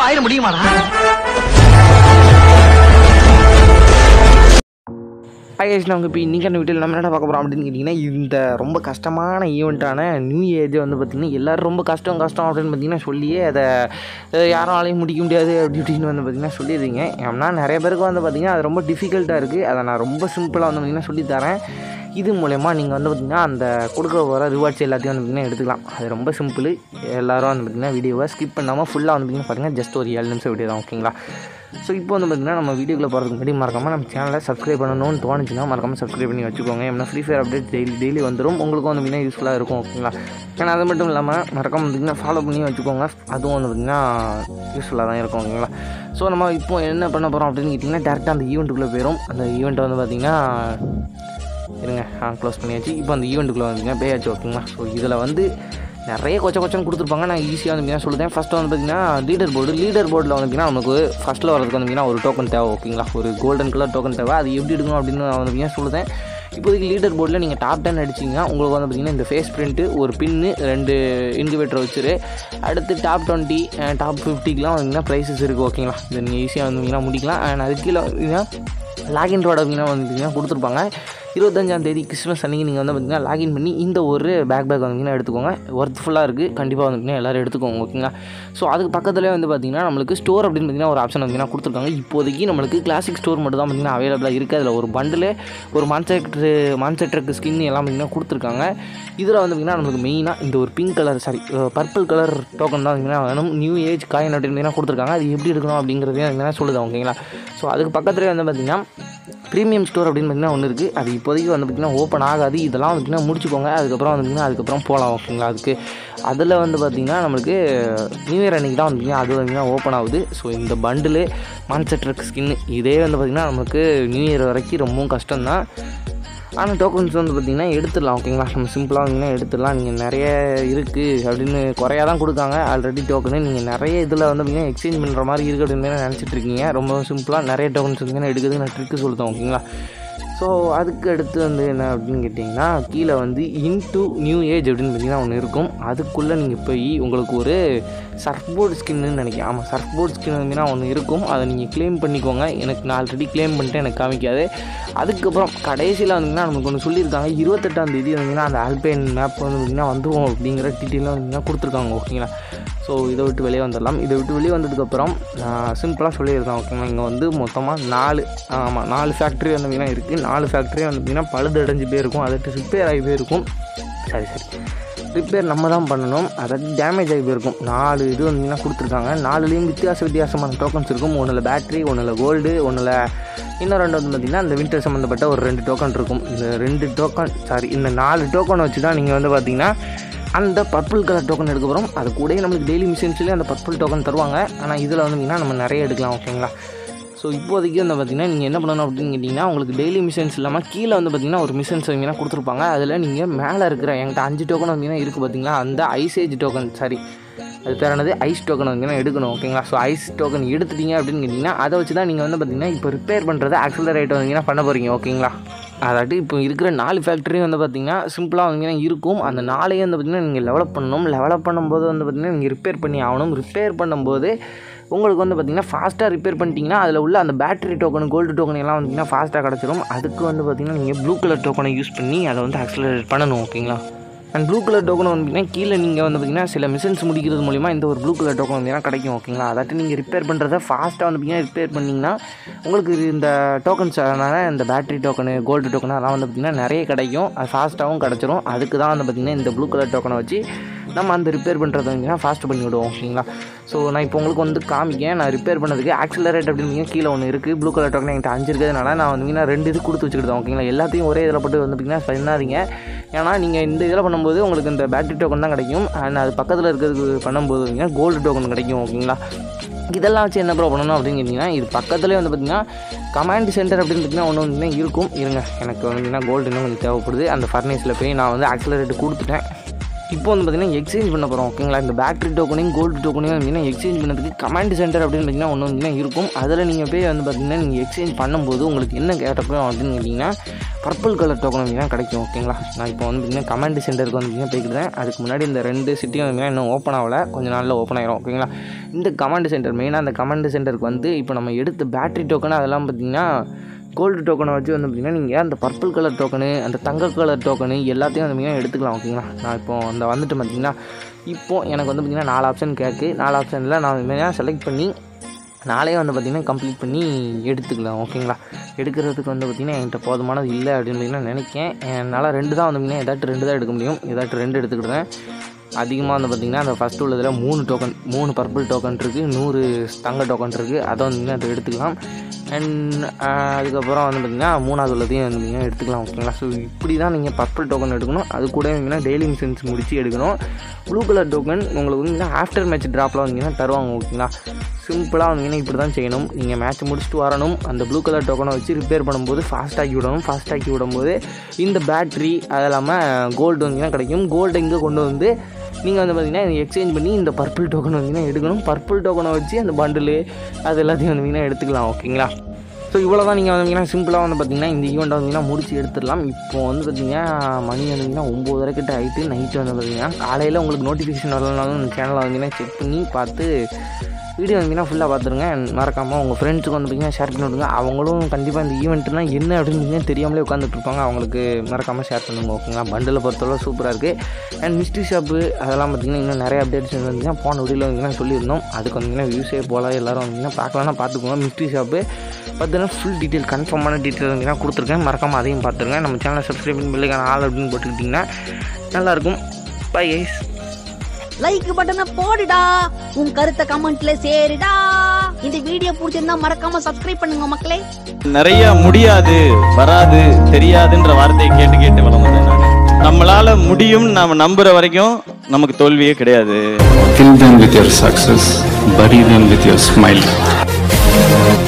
வாயில முடியுமாடா ஐஎஸ் நாங்கள் இப்போ இன்றைக்கான வீட்டில் நம்ம என்ன பார்க்க போகிறோம் அப்படின்னு கேட்டிங்கன்னா இந்த ரொம்ப கஷ்டமான ஈவெண்ட்டான நியூ ஏஜ் வந்து பார்த்திங்கன்னா எல்லோரும் ரொம்ப கஷ்டம் கஷ்டம் அப்படின்னு பார்த்தீங்கன்னா சொல்லியே அதை அஹ், யாராலையும் முடிக்க முடியாது அப்படி இப்படின்னு வந்து பார்த்திங்கன்னா சொல்லிடுறீங்க ஏன்னா நிறைய பேருக்கு வந்து பார்த்திங்கன்னா அது ரொம்ப டிஃபிகல்ட்டாக இருக்குது அதை நான் ரொம்ப சிம்பிளாக வந்து பார்த்திங்கன்னா சொல்லித்தரேன் இது மூலயமா நீங்கள் வந்து பார்த்திங்கன்னா அந்த கொடுக்க போகிற ரிவார்ட்ஸ் எல்லாத்தையும் வந்து பார்த்திங்கன்னா எடுத்துக்கலாம் அது ரொம்ப சிம்பிள் எல்லோரும் வந்து பார்த்திங்கன்னா வீடியோவை ஸ்கிப் பண்ணாமல் ஃபுல்லாக வந்து பார்த்திங்கன்னா பாருங்கள் ஜஸ்ட் ஒரு ஏழு நிமிஷம் வீடியோ தான் ஓகேங்களா ஸோ இப்போ வந்து பார்த்திங்கன்னா நம்ம வீடியோக்குள்ளே போகிறதுக்கு முன்னாடி மறக்காமல் நம்ம சேனலை சப்ஸ்கிரைப் பண்ணணும்னு தோணுச்சுன்னா மறக்காமல் சப்ஸ்கிரைப் பண்ணி வச்சுக்கோங்க ஏன்னா Free Fire update daily daily வந்துடும் உங்களுக்கும் வந்து பார்த்திங்கன்னா யூஸ்ஃபுல்லாக இருக்கும் ஓகேங்களா ஏன்னா அது மட்டும் இல்லாமல் மறக்காம பார்த்திங்கன்னா ஃபாலோ பண்ணி வச்சுக்கோங்க அதுவும் வந்து பார்த்திங்கன்னா யூஸ்ஃபுல்லாக தான் இருக்கும் ஓகேங்களா ஸோ நம்ம இப்போ என்ன பண்ண போகிறோம் அப்படின்னு கேட்டிங்கன்னா டேரெக்டாக அந்த ஈவெண்ட்டுக்குள்ளே போயிடும் அந்த ஈவெண்ட் வந்து பார்த்திங்கன்னா இருங்க ஆ க்ளோஸ் பண்ணியாச்சு இப்போ அந்த ஈவெண்ட்டுக்குள்ளே வந்துங்க பேயாச்சு ஓகேங்களா ஸோ இதில் வந்து நிறைய கொச்ச கொச்சம் கொடுத்துருப்பாங்க நான் ஈஸியாக வந்து பார்த்தீங்கன்னா சொல்லுதேன் ஃபஸ்ட்டு வந்து பார்த்தீங்கன்னா லீடர் போர்டு லீடர் போர்டில் வந்து பார்த்தீங்கன்னா நமக்கு ஃபஸ்ட்டில் வரதுக்கு வந்து பார்த்தீங்கன்னா ஒரு டோக்கன் தேவை ஓகேங்களா ஒரு கோல்டன் கலர் டோக்கன் தேவை அது எப்படி எடுக்கணும் அப்படின்னு நான் வந்து பார்த்தீங்கன்னா சொல்லுதேன் இப்போதைக்கு லீடர் போர்டில் நீங்கள் டாப் டென் அடிச்சிங்கன்னா உங்களுக்கு வந்து பார்த்தீங்கன்னா இந்த ஃபேஸ் பிரிண்ட்டு ஒரு பின்னு ரெண்டு இன்குபேட்டர் வச்சுரு அடுத்து டாப் டுவெண்ட்டி டாப் ஃபிஃப்டிக்கெலாம் வந்தீங்கன்னா ப்ரைஸஸ் இருக்குது ஓகேங்களா இது நீங்கள் ஈஸியாக வந்தீங்கன்னா முடிக்கலாம் அண்ட் அது கீழே வந்தீங்கன்னா லாகின் ரோட அப்படின்னா வந்து கொடுத்துருப்பாங்க இருபத்தஞ்சாம் தேதி கிறிஸ்மஸ் அன்றைக்கி நீங்கள் வந்து பார்த்தீங்கன்னா லாகின் பண்ணி இந்த ஒரு பேக் பேக் வந்தீங்கன்னா எடுத்துக்கோங்க ஒர்த்ஃபுல்லாக இருக்குது கண்டிப்பாக வந்து எல்லோரும் எடுத்துக்கோங்க ஓகேங்களா ஸோ அதுக்கு பக்கத்துலேயே வந்து பார்த்தீங்கன்னா நம்மளுக்கு ஸ்டோர் அப்படின்னு பார்த்தீங்கன்னா ஒரு ஆப்ஷன் வந்தீங்கன்னா கொடுத்துருக்காங்க இப்போதைக்கு நம்மளுக்கு கிளாசிக் ஸ்டோர் மட்டும் தான் பார்த்தீங்கன்னா அவைலபிளாக இருக்குது அதில் ஒரு பண்டில் ஒரு மான்செட்ரு மான்செட்ருக்கு ஸ்கின் எல்லாம் பார்த்தீங்கன்னா கொடுத்துருக்காங்க இதில் வந்து பார்த்தீங்கன்னா நம்மளுக்கு மெயினாக இந்த ஒரு pink colour sorry purple colour token தான் பார்த்தீங்கன்னா வேணும் நியூ ஏஜ் காயின் அப்படின்னு பார்த்தீங்கன்னா கொடுத்துருக்காங்க அது எப்படி எடுக்கணும் அப்படிங்கிறதையும் பார்த்தீங்கன்னா சொல்லுது ஓகேங்களா ஸோ அதுக்கு பக்கத்துலேயே வந்து பார்த்தீங்கன்னா ப்ரீமியம் ஸ்டோர் அப்படின்னு பார்த்தீங்கன்னா ஒன்று இருக்குது அது இப்போதைக்கு வந்து பார்த்திங்கன்னா ஓப்பன் ஆகாது இதெல்லாம் வந்து பார்த்திங்கன்னா முடிச்சுக்கோங்க அதுக்கப்புறம் வந்து பார்த்திங்கன்னா அதுக்கப்புறம் போகலாம் ஓகேங்களா அதுக்கு அதில் வந்து பார்த்திங்கன்னா நம்மளுக்கு நியூ இயர் அன்றைக்கி தான் வந்து பார்த்திங்கன்னா அது வந்து பார்த்திங்கன்னா ஓப்பன் ஆகுது ஸோ இந்த பண்டிலு மான்செட்ரக் ஸ்கின் இதே வந்து பார்த்திங்கன்னா நமக்கு நியூ இயர் வரைக்கும் ரொம்பவும் கஷ்டம்தான் ஆனால் டோக்கன்ஸ் வந்து பார்த்திங்கன்னா எடுத்துடலாம் ஓகேங்களா நம்ம சிம்பிளாக வந்தீங்கன்னா எடுத்துடலாம் நீங்கள் நிறைய இருக்குது அப்படின்னு குறையா தான் கொடுக்காங்க ஆல்ரெடி டோக்கனு நீங்கள் நிறைய இதில் வந்து பார்த்திங்கன்னா எக்ஸ்சேஞ்ச் பண்ணுற மாதிரி இருக்குது அப்படின்னு நினச்சிட்டு இருக்கீங்க ரொம்ப சிம்பிளாக நிறைய டோக்கன்ஸ் வந்து எடுக்குது நான் ட்ரிக்கு சொல்லிட்டேன் ஓகேங்களா ஸோ அதுக்கு அடுத்து வந்து என்ன அப்படின்னு கேட்டிங்கன்னா கீழே வந்து இன்டு நியூ ஏஜ் அப்படின்னு பார்த்தீங்கன்னா ஒன்று இருக்கும் அதுக்குள்ளே நீங்கள் போய் உங்களுக்கு ஒரு சர்ஃபோர்ட் ஸ்கின்னு நினைக்கிறேன் ஆமாம் சர்ஃபோர்ட் ஸ்கின் வந்தீங்கன்னா ஒன்று இருக்கும் அதை நீங்கள் க்ளைம் பண்ணிக்கோங்க எனக்கு நான் ஆல்ரெடி க்ளைம் பண்ணிட்டு எனக்கு காமிக்காது அதுக்கப்புறம் கடைசியில் வந்தீங்கன்னா நமக்கு ஒன்று சொல்லியிருக்காங்க இருபத்தெட்டாம் தேதி வந்தீங்கன்னா அந்த ஆல்பைன் மேப் வந்து பார்த்திங்கன்னா வந்துடும் அப்படிங்கிற டீட்டெயிலாக வந்தீங்கன்னா கொடுத்துருக்காங்க ஓகேங்களா ஸோ இதை விட்டு வெளியே வந்துடலாம் இதை விட்டு வெளியே வந்ததுக்கப்புறம் நான் சிம்பிளாக சொல்லியிருக்கேன் ஓகேங்களா இங்கே வந்து மொத்தமாக நாலு ஆமாம் நாலு ஃபேக்ட்ரி வந்து பார்த்திங்கன்னா இருக்குது நாலு ஃபேக்ட்ரி வந்து பார்த்திங்கன்னா பழுதடைஞ்சு போயிருக்கும் அதற்கு ரிப்பேர் ஆகி போயிருக்கும் சரி சரி ரிப்பேர் நம்ம தான் பண்ணணும் அதாவது டேமேஜ் ஆகி போயிருக்கும் நாலு இது வந்தீங்கன்னா கொடுத்துருக்காங்க நாலுலேயும் வித்தியாச வித்தியாசமான டோக்கன்ஸ் இருக்கும் ஒன்றில் பேட்ரி ஒன்றில் கோல்டு ஒன்றில் இன்னும் ரெண்டு வந்து பார்த்திங்கன்னா இந்த வின்டர் சம்மந்தப்பட்ட ஒரு ரெண்டு டோக்கன் இருக்கும் இந்த ரெண்டு டோக்கன் சாரி இந்த நாலு டோக்கன் வச்சு தான் நீங்கள் வந்து பார்த்தீங்கன்னா அந்த பர்பிள் கலர் டோக்கன் எடுக்க போகிறோம் அது கூடயே நம்மளுக்கு டெய்லி மிஷின்ஸ்லேயே அந்த பர்பிள் டோக்கன் தருவாங்க ஆனால் இதில் வந்தீங்கன்னா நம்ம நிறைய எடுக்கலாம் ஓகேங்களா ஸோ இப்போதைக்கு வந்து பார்த்தீங்கன்னா நீங்கள் என்ன பண்ணணும் அப்படின்னு கேட்டிங்கன்னா உங்களுக்கு டெய்லி மிஷன்ஸ் இல்லாமல் கீழே வந்து பார்த்தீங்கன்னா ஒரு மிஷன்ஸ் வந்தீங்கன்னா கொடுத்துருப்பாங்க அதில் நீங்கள் மேலே இருக்கிற என்கிட்ட அஞ்சு டோக்கன் வந்தீங்கன்னா இருக்குது பார்த்தீங்களா அந்த ஐசேஜ் டோக்கன் சாரி அது பேர் என்னது ஐஸ் டோக்கன் வந்தீங்கன்னா எடுக்கணும் ஓகேங்களா ஸோ ஐஸ் டோக்கன் எடுத்துட்டீங்க அப்படின்னு கேட்டிங்கன்னா அதை வச்சு தான் நீங்கள் வந்து பார்த்தீங்கன்னா இப்போ ரிப்பேர் பண்ணுறது ஆக்சலரேட் வந்தீங்கன்னா பண்ண போகிறீங்க ஓகேங்களா அதாட்டி இப்போ இருக்கிற நாலு ஃபேக்ட்ரி வந்து பார்த்திங்கன்னா சிம்பிளாக வந்தீங்கன்னா இருக்கும் அந்த நாளையும் வந்து பார்த்திங்கன்னா நீங்கள் டெவலப் பண்ணணும் டெவலப் பண்ணும்போது வந்து பார்த்திங்கன்னா நீங்கள் ரிப்பேர் பண்ணி ஆகணும் ரிப்பேர் பண்ணும்போது உங்களுக்கு வந்து பார்த்திங்கன்னா ஃபாஸ்ட்டாக ரிப்பேர் பண்ணிட்டீங்கன்னா அதில் உள்ள அந்த பேட்டரி டோக்கன் கோல்டு டோக்கன் எல்லாம் வந்தீங்கன்னா ஃபாஸ்ட்டாக கிடச்சிரும் அதுக்கு வந்து பார்த்திங்கன்னா நீங்கள் ப்ளூ கலர் டோக்கனை யூஸ் பண்ணி அதை வந்து ஆக்சலரேட் பண்ணணும் ஓகேங்களா அண்ட் ப்ளூ கலர் டோக்கன் வந்தீங்கன்னா கீழே நீங்கள் வந்து பார்த்தீங்கன்னா சில மிஷின்ஸ் முடிக்கிறது மூலிமா இந்த ஒரு ப்ளூ கலர் டோக்கன் வந்தீங்கன்னா கிடைக்கும் ஓகேங்களா அதாட்டி நீங்கள் ரிப்பேர் பண்ணுறத ஃபாஸ்ட்டாக வந்து பார்த்தீங்கன்னா ரிப்பேர் பண்ணிங்கன்னா உங்களுக்கு இது இந்த டோக்கன்ஸ் அதனால் இந்த பேட்டரி டோக்கனு கோல்டு டோக்கன் அதெல்லாம் வந்து பார்த்திங்கன்னா நிறைய கிடைக்கும் அது ஃபாஸ்ட்டாகவும் கிடச்சிரும் அதுக்கு தான் வந்து பார்த்திங்கன்னா இந்த ப்ளூ கலர் டோக்கனை வச்சு நம்ம அந்த ரிப்பேர் பண்ணுறத வந்து ஃபாஸ்ட் பண்ணி விடுவோம் ஓகேங்களா ஸோ நான் இப்போ உங்களுக்கு வந்து காமிக்கேன் நான் ரிப்பேர் பண்ணதுக்கு ஆக்சிலரேட் அப்படின்னு கீழே ஒன்று இருக்குது ப்ளூ கலர் டோக்கன் என்கிட்ட அஞ்சு இருக்கிறதுனால நான் வந்து ரெண்டு இது கொடுத்து வச்சுக்கிட்டேன் ஓகேங்களா எல்லாத்தையும் ஒரே இதில் போட்டு வந்து பார்த்திங்கன்னா பண்ணாதீங்க ஏன்னா நீங்கள் இந்த இதில் பண்ணும்போது உங்களுக்கு இந்த பேட்டரி டோக்கன் தான் கிடைக்கும் அண்ட் அது பக்கத்தில் இருக்கிறதுக்கு பண்ணும்போது பார்த்தீங்கன்னா கோல்டு டோக்கன் கிடைக்கும் ஓகேங்களா இதெல்லாம் வச்சு என்ன ப்ரோ பண்ணணும் அப்படின்னு கேட்டிங்கன்னா இது பக்கத்துலேயே வந்து பார்த்திங்கன்னா கமாண்ட் சென்டர் அப்படின்னு பார்த்தீங்கன்னா ஒன்று வந்து இருக்கும் இருங்க எனக்கு வந்து கோல்டு இன்னும் கொஞ்சம் தேவைப்படுது அந்த ஃபர்னேஸில் போய் நான் வந்து ஆக்சிலரேட் கொடுத்துட்டேன் இப்போ வந்து பார்த்தீங்கன்னா எக்ஸ்சேஞ்ச் பண்ண போகிறோம் ஓகேங்களா இந்த பேட்டரி டோக்கனையும் கோல்டு டோக்கனையும் பார்த்தீங்கன்னா எக்ஸ்சேஞ்ச் பண்ணதுக்கு கமாண்ட் சென்டர் அப்படின்னு பார்த்தீங்கன்னா ஒன்று வந்து இருக்கும் அதில் நீங்கள் போய் வந்து பார்த்தீங்கன்னா நீங்கள் எக்ஸ்சேஞ்ச் பண்ணும்போது உங்களுக்கு என்ன கிடைக்கும் அப்படின்னு கேட்டிங்கன்னா பர்பிள் கலர் டோக்கன் பார்த்தீங்கன்னா கிடைக்கும் ஓகேங்களா நான் இப்போ வந்து பார்த்தீங்கன்னா கமாண்ட் சென்டருக்கு வந்து பார்த்தீங்கன்னா போய்க்கிறேன் அதுக்கு முன்னாடி இந்த ரெண்டு சிட்டியும் பார்த்தீங்கன்னா இன்னும் ஓப்பன் ஆகல கொஞ்ச நாளில் ஓப்பன் ஆயிரும் ஓகேங்களா இந்த கமாண்ட் சென்டர் மெயினாக அந்த கமாண்ட் சென்டருக்கு வந்து இப்போ நம்ம எடுத்த பேட்டரி டோக்கன் அதெல்லாம் பார்த்தீங்கன்னா கோல்டு டோக்கனை வச்சு வந்து பார்த்திங்கன்னா நீங்கள் அந்த பர்பிள் கலர் டோக்கனு அந்த தங்க கலர் டோக்கனு எல்லாத்தையும் வந்து பார்த்தீங்கன்னா எடுத்துக்கலாம் ஓகேங்களா நான் இப்போ அந்த வந்துட்டு பார்த்தீங்கன்னா இப்போ எனக்கு வந்து பார்த்திங்கன்னா நாலு ஆப்ஷன் கேட்கு நாலு ஆப்ஷனில் நான் வந்து செலக்ட் பண்ணி நாளே வந்து பார்த்திங்கன்னா கம்ப்ளீட் பண்ணி எடுத்துக்கலாம் ஓகேங்களா எடுக்கிறதுக்கு வந்து பார்த்திங்கன்னா என்கிட்ட போதுமானது இல்லை அப்படின்னு பார்த்தீங்கன்னா நினைக்கேன் என்னால் ரெண்டு தான் வந்து பார்த்திங்கன்னா ஏதாட்டு ரெண்டு தான் எடுக்க முடியும் ஏதாட்டு ரெண்டு எடுத்துக்கிட்டேன் அதிகமாக வந்து பார்த்திங்கன்னா அந்த ஃபஸ்ட்டு உள்ளதில் மூணு டோக்கன் மூணு பர்பிள் டோக்கன் இருக்குது நூறு தங்க டோக்கன் இருக்குது அதை வந்து அதை எடுத்துக்கலாம் அண்ட் அதுக்கப்புறம் வந்து பார்த்திங்கன்னா மூணாவது உள்ளதையும் வந்து நீங்கள் எடுத்துக்கலாம் ஓகேங்களா ஸோ இப்படி தான் நீங்கள் பர்பிள் டோக்கன் எடுக்கணும் அது கூட வந்தீங்கன்னா டெய்லி மிஷன்ஸ் முடிச்சு எடுக்கணும் ப்ளூ கலர் டோக்கன் உங்களுக்கு வந்து ஆஃப்டர் மேட்ச் ட்ராப்பில் வந்தீங்கன்னா தருவாங்க ஓகேங்களா சிம்பிளாக வந்தீங்கன்னா இப்படி தான் செய்யணும் நீங்கள் மேட்ச் முடிச்சுட்டு வரணும் அந்த ப்ளூ கலர் டோக்கனை வச்சு ரிப்பேர் பண்ணும்போது ஃபாஸ்ட் ஆக்கி விடணும் ஃபாஸ்ட் ஆக்கி விடும்போது இந்த பேட்ரி அது இல்லாமல் கோல்டு வந்தீங்கன்னா கிடைக்கும் கோல்டு இங்கே கொண்டு வந்து நீங்கள் வந்து பார்த்தீங்கன்னா எக்ஸ்சேஞ்ச் பண்ணி இந்த பர்பிள் டோக்கன் வந்தீங்கன்னா எடுக்கணும் பர்பிள் டோக்கனை வச்சு அந்த பண்டிலு அது எல்லாத்தையும் வந்தீங்கன்னா எடுத்துக்கலாம் ஓகேங்களா ஸோ இவ்வளோ தான் நீங்கள் வந்தீங்கன்னா சிம்பிளாக வந்து பார்த்தீங்கன்னா இந்த ஈவெண்ட் வந்தீங்கன்னா முடிச்சு எடுத்துடலாம் இப்போ வந்து பார்த்தீங்கன்னா மணி வந்தீங்கன்னா ஒம்பது கிட்ட ஆகிட்டு நைட்டு வந்து பார்த்தீங்கன்னா காலையில் உங்களுக்கு நோட்டிஃபிகேஷன் வரலனாலும் இந்த சேனலை வந்தீங்கன்னா செக் பண்ணி பார்த்து வீடியோ வந்தீங்கன்னா ஃபுல்லாக பார்த்துருங்க மறக்காமல் உங்கள் ஃப்ரெண்ட்ஸுக்கு வந்து பார்த்தீங்கன்னா ஷேர் பண்ணி விடுங்க அவங்களும் கண்டிப்பாக இந்த ஈவெண்ட்லாம் என்ன அப்படின்னு பார்த்தீங்கன்னா தெரியாமலே உட்காந்துட்டு இருப்பாங்க அவங்களுக்கு மறக்காமல் ஷேர் பண்ணுங்க ஓகேங்களா பண்டில் பொறுத்தளவு சூப்பராக இருக்குது அண்ட் மிஸ்ட்ரி ஷாப்பு அதெல்லாம் பார்த்தீங்கன்னா இன்னும் நிறைய அப்டேட்ஸ் வந்தீங்கன்னா போன வீடியோவில் வந்தீங்கன்னா சொல்லியிருந்தோம் அதுக்கு வந்தீங்கன்னா வியூஸே போல எல்லாரும் வந்தீங்கன்னா பார்க்கலாம்னா பார்த்துக்கோங்க மிஸ்ட்ரி ஷாப்பு பார்த்தீங்கன்னா ஃபுல் டீட்டெயில் கன்ஃபார்மான டீட்டெயில் வந்தீங்கன்னா கொடுத்துருக்கேன் மறக்காமல் அதையும் பார்த்துருங்க நம்ம சேனலை சப்ஸ்கிரைப் பண்ணி பில்லுக்கான ஆள் அப்படின்னு போட்டுக்கிட்டிங்கன்னா நல்லாயிருக்கும் பை ஐஸ் லைக் பட்டனை போடுடா உன் கருத்தை கமெண்ட்ல சேருடா இந்த வீடியோ பிடிச்சிருந்தா மறக்காம சப்ஸ்கிரைப் பண்ணுங்க மக்களே நிறைய முடியாது வராது தெரியாதுன்ற வார்த்தையை கேட்டு கேட்டு வளர்ந்தேன் நான் நம்மளால முடியும் நாம நம்புற வரைக்கும் நமக்கு தோல்வியே கிடையாது Kill them with your success, bury them with your smile.